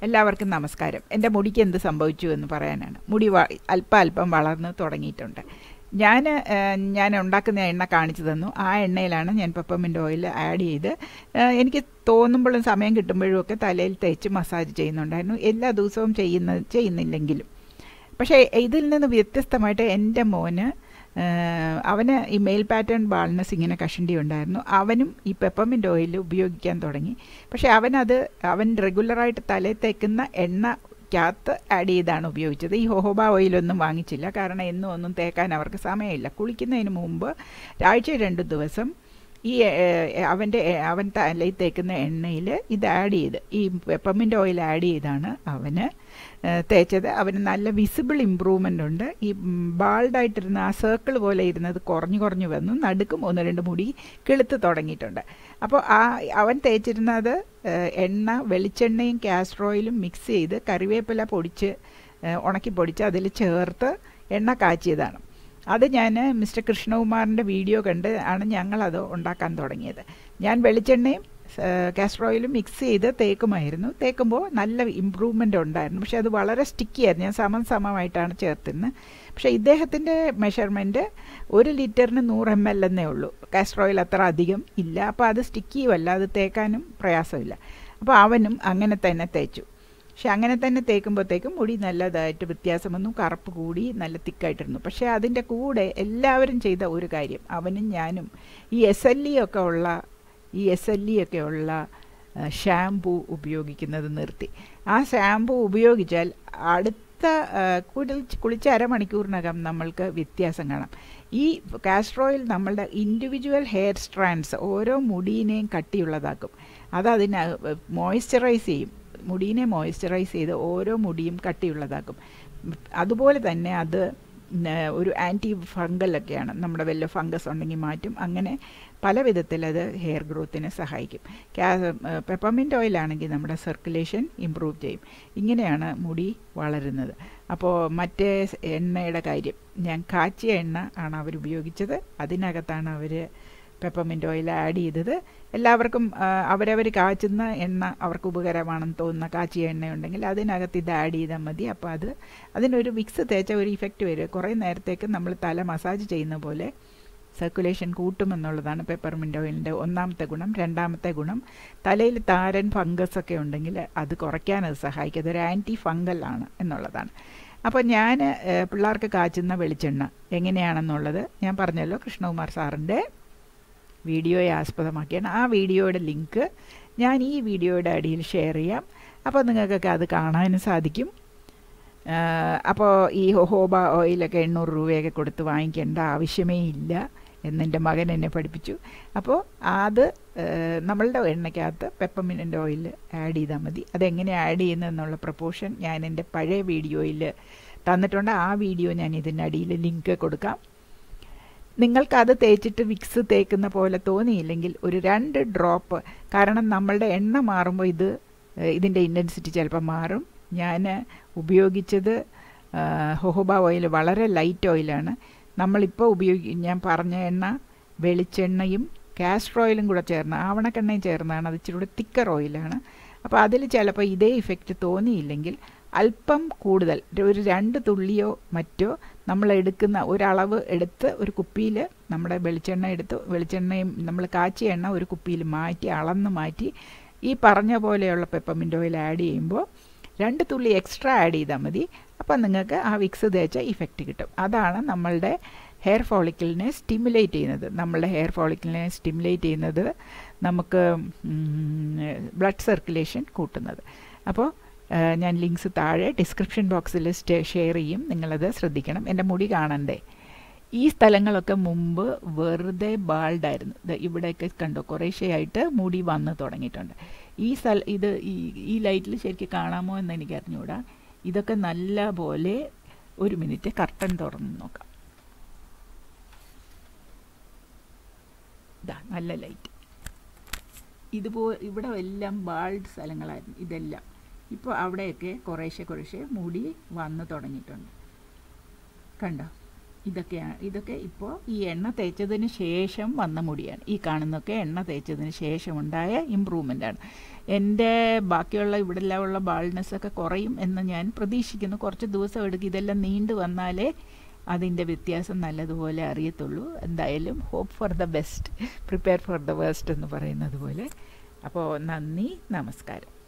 എല്ലാവർക്കും നമസ്കാരം എൻ്റെ മുടിക്ക് എന്ത് സംഭവിച്ചു എന്ന് പറയാനാണ് മുടി വ അല്പം അല്പം വളർന്ന് തുടങ്ങിയിട്ടുണ്ട് ഞാൻ ഞാൻ ഉണ്ടാക്കുന്ന എണ്ണ കാണിച്ചു തന്നു ആ എണ്ണയിലാണ് ഞാൻ പെപ്പർമെൻ്റ് ഓയിൽ ആഡ് ചെയ്ത് ഏഹ് എനിക്ക് തോന്നുമ്പോഴും സമയം കിട്ടുമ്പോഴും ഒക്കെ തലയിൽ തേച്ച് മസാജ് ചെയ്യുന്നുണ്ടായിരുന്നു എല്ലാ ദിവസവും ചെയ്യുന്ന ചെയ്യുന്നില്ലെങ്കിലും പക്ഷേ ഇതിൽ നിന്ന് വ്യത്യസ്തമായിട്ട് എൻ്റെ മോന് ഏഹ് അവന് ഈ മെയിൽ പാറ്റേൺ ബാൾനെസ് ഇങ്ങനെ കഷണ്ടി ഉണ്ടായിരുന്നു അവനും ഈ പെപ്പർമെൻ്റ് ഓയിൽ ഉപയോഗിക്കാൻ തുടങ്ങി പക്ഷേ അവനത് അവൻ റെഗുലറായിട്ട് തലയിൽ തേക്കുന്ന എണ്ണക്കകത്ത് ആഡ് ചെയ്താണ് ഉപയോഗിച്ചത് ഈ ഹോഹോബ ഓയിലൊന്നും വാങ്ങിച്ചില്ല കാരണം എന്നും ഒന്നും തേക്കാൻ അവർക്ക് സമയമില്ല കുളിക്കുന്നതിന് മുമ്പ് ആഴ്ച രണ്ട് ദിവസം ഈ ഏഹ്, അവൻ്റെ ഏഹ്, അവൻ തലയിൽ തേക്കുന്ന എണ്ണയിൽ ഇത് ആഡ് ചെയ്ത് ഈ പെപ്പർമെൻ്റ് ഓയിൽ ആഡ് ചെയ്താണ് അവന് ഏഹ്, തേച്ചത് അവന് നല്ല വിസിബിൾ ഇമ്പ്രൂവ്മെൻ്റ് ഉണ്ട് ഈ ബാൾഡായിട്ടിരുന്ന ആ സർക്കിൾ പോലെ ഇരുന്നത് കുറഞ്ഞു കുറഞ്ഞു വന്നു നടുക്കും ഒന്ന് രണ്ട് മുടി കിളുത്ത് തുടങ്ങിയിട്ടുണ്ട് അപ്പോൾ ആ അവൻ തേച്ചിരുന്നത് ഏഹ്, എണ്ണ വെളിച്ചെണ്ണയും കാസ്റ്റർ ഓയിലും മിക്സ് ചെയ്ത് കറിവേപ്പില പൊടിച്ച് ഏഹ്, ഉണക്കി പൊടിച്ച് അതിൽ ചേർത്ത് എണ്ണ കാച്ചിയതാണ് അത് ഞാൻ മിസ്റ്റർ കൃഷ്ണകുമാറിൻ്റെ വീഡിയോ കണ്ട് ആണ് ഞങ്ങളത് ഉണ്ടാക്കാൻ തുടങ്ങിയത് ഞാൻ വെളിച്ചെണ്ണയും കാസ്റ്റർ ഓയിലും മിക്സ് ചെയ്ത് തേക്കുമായിരുന്നു തേക്കുമ്പോൾ നല്ല ഇമ്പ്രൂവ്മെൻ്റ് ഉണ്ടായിരുന്നു പക്ഷേ അത് വളരെ സ്റ്റിക്കി ആയിരുന്നു ഞാൻ സമം സമമായിട്ടാണ് ചേർത്തിരുന്നത് പക്ഷേ ഇദ്ദേഹത്തിൻ്റെ മെഷർമെൻറ്റ് ഒരു ലിറ്ററിന് നൂറ് എം എൽ എന്നേ ഉള്ളൂ കാസ്റ്റർ ഓയിൽ അത്ര അധികം ഇല്ല അപ്പോൾ അത് സ്റ്റിക്കിയുമല്ല അത് തേക്കാനും പ്രയാസമില്ല അപ്പോൾ അവനും അങ്ങനെ തന്നെ തേച്ചു പക്ഷെ അങ്ങനെ തന്നെ തേക്കുമ്പോഴത്തേക്കും മുടി നല്ലതായിട്ട് വ്യത്യാസം വന്നു കറുപ്പ് കൂടി നല്ല തിക്കായിട്ടിരുന്നു പക്ഷേ അതിൻ്റെ കൂടെ എല്ലാവരും ചെയ്ത ഒരു കാര്യം അവനും ഞാനും ഈ എസ് എൽ ഇ ഒക്കെ ഉള്ള ഈ എസ് എൽ ഇ ഒക്കെ ഉള്ള ഷാംപൂ ഉപയോഗിക്കുന്നത് നിർത്തി ആ ഷാംപൂ ഉപയോഗിച്ചാൽ അടുത്ത കുളിച്ച് കുളിച്ച അരമണിക്കൂറിനകം നമ്മൾക്ക് വ്യത്യാസം കാണാം ഈ കാസ്റ്റർ ഓയിൽ നമ്മളുടെ ഇൻഡിവിജ്വൽ ഹെയർ സ്ട്രാൻഡ്സ് ഓരോ മുടീനെയും കട്ടിയുള്ളതാക്കും അത് അതിനെ മോയ്സ്ചറൈസ് ചെയ്യും മുടീനെ മോയ്സ്ചറൈസ് ചെയ്ത് ഓരോ മുടിയും കട്ടിയുള്ളതാക്കും അതുപോലെ തന്നെ അത് ഒരു ആൻറ്റി ഫംഗലൊക്കെയാണ് നമ്മുടെ വല്ല ഫംഗസ് ഉണ്ടെങ്കിൽ മാറ്റും അങ്ങനെ പല വിധത്തിൽ അത് ഹെയർ ഗ്രോത്തിനെ സഹായിക്കും പെപ്പർമെൻറ്റ് ഓയിലാണെങ്കിൽ നമ്മുടെ സർക്കുലേഷൻ ഇമ്പ്രൂവ് ചെയ്യും ഇങ്ങനെയാണ് മുടി വളരുന്നത് അപ്പോൾ മറ്റേ എണ്ണയുടെ കാര്യം ഞാൻ കാച്ചിയ എണ്ണ ആണ് അവർ ഉപയോഗിച്ചത് അതിനകത്താണ് അവർ പെപ്പർമെൻറ്റ് ഓയിൽ ആഡ് ചെയ്തത് എല്ലാവർക്കും അവരവർ കാച്ചുന്ന എണ്ണ അവർക്ക് ഉപകാരമാണെന്ന് തോന്നുന്ന കാച്ചിയ എണ്ണയുണ്ടെങ്കിൽ അതിനകത്ത് ഇത് ആഡ് ചെയ്താൽ മതി അപ്പോൾ അത് അതിനൊരു വിക്സ് തേച്ച ഒരു ഇഫക്റ്റ് വരും കുറേ നേരത്തേക്ക് നമ്മൾ തല മസാജ് ചെയ്യുന്ന പോലെ സർക്കുലേഷൻ കൂട്ടുമെന്നുള്ളതാണ് പെപ്പർമെൻ്റ് ഓയിലിൻ്റെ ഒന്നാമത്തെ ഗുണം രണ്ടാമത്തെ ഗുണം തലയിൽ താരൻ ഫംഗസ് ഒക്കെ ഉണ്ടെങ്കിൽ അത് കുറയ്ക്കാൻ അത് സഹായിക്കും അതൊരു ആൻറ്റി ഫംഗലാണ് എന്നുള്ളതാണ് അപ്പോൾ ഞാൻ പിള്ളേർക്ക് കാച്ചുന്ന വെളിച്ചെണ്ണ എങ്ങനെയാണെന്നുള്ളത് ഞാൻ പറഞ്ഞല്ലോ കൃഷ്ണകുമാർ സാറിൻ്റെ വീഡിയോയെ ആസ്പദമാക്കിയാണ് ആ വീഡിയോയുടെ ലിങ്ക് ഞാൻ ഈ വീഡിയോയുടെ അടിയിൽ ഷെയർ ചെയ്യാം അപ്പോൾ നിങ്ങൾക്കൊക്കെ അത് കാണാനും സാധിക്കും അപ്പോൾ ഈ ഹോബ ഓയിലൊക്കെ എണ്ണൂറ് രൂപയൊക്കെ കൊടുത്ത് വാങ്ങിക്കേണ്ട ആവശ്യമേ ഇല്ല എന്നെൻ്റെ മകൻ എന്നെ പഠിപ്പിച്ചു അപ്പോൾ അത് നമ്മളുടെ എണ്ണയ്ക്കകത്ത് പെപ്പർമിനൻ്റ് ഓയിൽ ആഡ് ചെയ്താൽ മതി അതെങ്ങനെ ആഡ് ചെയ്യുന്നതെന്നുള്ള പ്രപ്പോർഷൻ ഞാൻ എൻ്റെ പഴയ വീഡിയോയിൽ തന്നിട്ടുണ്ട് ആ വീഡിയോ ഞാൻ ഇതിൻ്റെ അടിയിൽ ലിങ്ക് കൊടുക്കാം നിങ്ങൾക്കത് തേച്ചിട്ട് വിക്സ് തേക്കുന്ന പോലെ തോന്നിയില്ലെങ്കിൽ ഒരു രണ്ട് ഡ്രോപ്പ് കാരണം നമ്മളുടെ എണ്ണ മാറുമ്പോൾ ഇത് ഇതിൻ്റെ ഇൻറ്റൻസിറ്റി ചിലപ്പോൾ മാറും ഞാൻ ഉപയോഗിച്ചത് ഹൊഹോബ ഓയിൽ വളരെ ലൈറ്റ് ഓയിലാണ് നമ്മളിപ്പോൾ ഉപയോഗി ഞാൻ പറഞ്ഞ എണ്ണ വെളിച്ചെണ്ണയും കാസ്റ്റർ ഓയിലും കൂടെ ചേർന്ന് ആവണക്കെണ്ണയും ചേർന്നാണ് അത് ഇച്ചിരി കൂടെ തിക്കർ ഓയിലാണ് അപ്പോൾ അതിൽ ചിലപ്പോൾ ഇതേ ഇഫക്റ്റ് തോന്നിയില്ലെങ്കിൽ അല്പം കൂടുതൽ ഒരു രണ്ട് തുള്ളിയോ മറ്റോ നമ്മൾ എടുക്കുന്ന ഒരളവ് എടുത്ത് ഒരു കുപ്പിയിൽ നമ്മുടെ വെളിച്ചെണ്ണ എടുത്ത് വെളിച്ചെണ്ണയും നമ്മൾ കാച്ചിയ എണ്ണ ഒരു കുപ്പിയിൽ മാറ്റി അളന്ന് മാറ്റി ഈ പറഞ്ഞ പോലെയുള്ള പെപ്പർമെൻ്റ് ഓയിൽ ആഡ് ചെയ്യുമ്പോൾ രണ്ട് തുള്ളി എക്സ്ട്രാ ആഡ് ചെയ്താൽ മതി അപ്പം നിങ്ങൾക്ക് ആ വിക്സ് തേച്ച ഇഫക്റ്റ് കിട്ടും അതാണ് നമ്മളുടെ ഹെയർ ഫോളിക്കിളിനെ സ്റ്റിമുലേറ്റ് ചെയ്യുന്നത് നമ്മളുടെ ഹെയർ ഫോളിക്കിളിനെ സ്റ്റിമുലേറ്റ് ചെയ്യുന്നത് നമുക്ക് ബ്ലഡ് സർക്കുലേഷൻ കൂട്ടുന്നത് അപ്പോൾ ഞാൻ ലിങ്ക്സ് താഴെ ഡിസ്ക്രിപ്ഷൻ ബോക്സിൽ ഷെയർ ചെയ്യും നിങ്ങളത് ശ്രദ്ധിക്കണം എൻ്റെ മുടി കാണണ്ടേ ഈ സ്ഥലങ്ങളൊക്കെ മുമ്പ് വെറുതെ ബാൾഡായിരുന്നു ഇത് ഇവിടെയൊക്കെ കണ്ടോ കുറേശ്ശെയായിട്ട് മുടി വന്ന് തുടങ്ങിയിട്ടുണ്ട് ഈ സ്ഥല ഇത് ഈ ഈ ലൈറ്റിൽ ശരിക്കും കാണാമോ എന്ന് എനിക്ക് അറിഞ്ഞുകൂടാ ഇതൊക്കെ നല്ല പോലെ ഒരു മിനിറ്റ് കർട്ടൻ തുറന്ന് നോക്കാം ഇതാ നല്ല ലൈറ്റ് ഇതുപോ ഇവിടെ എല്ലാം ബാൾഡ് സ്ഥലങ്ങളായിരുന്നു ഇതെല്ലാം ഇപ്പോൾ അവിടെയൊക്കെ കുറേശ്ശെ കുറേശ്ശെ മുടി വന്ന് തുടങ്ങിയിട്ടുണ്ട് കണ്ടോ ഇതൊക്കെയാണ് ഇതൊക്കെ ഇപ്പോൾ ഈ എണ്ണ തേച്ചതിന് ശേഷം വന്ന മുടിയാണ് ഈ കാണുന്നതൊക്കെ എണ്ണ തേച്ചതിന് ശേഷം ഉണ്ടായ ഇമ്പ്രൂവ്മെൻ്റ് ആണ് എൻ്റെ ബാക്കിയുള്ള ഇവിടെ എല്ലാം ഉള്ള ബാൾനെസ് ഒക്കെ കുറയും എന്ന് ഞാൻ പ്രതീക്ഷിക്കുന്നു കുറച്ച് ദിവസം എടുക്കും ഇതെല്ലാം നീണ്ടു വന്നാലേ അതിൻ്റെ വ്യത്യാസം നല്ലതുപോലെ അറിയത്തുള്ളൂ എന്തായാലും hope for the best prepare for the worst എന്ന് പറയുന്നത് പോലെ അപ്പോൾ നന്ദി നമസ്കാരം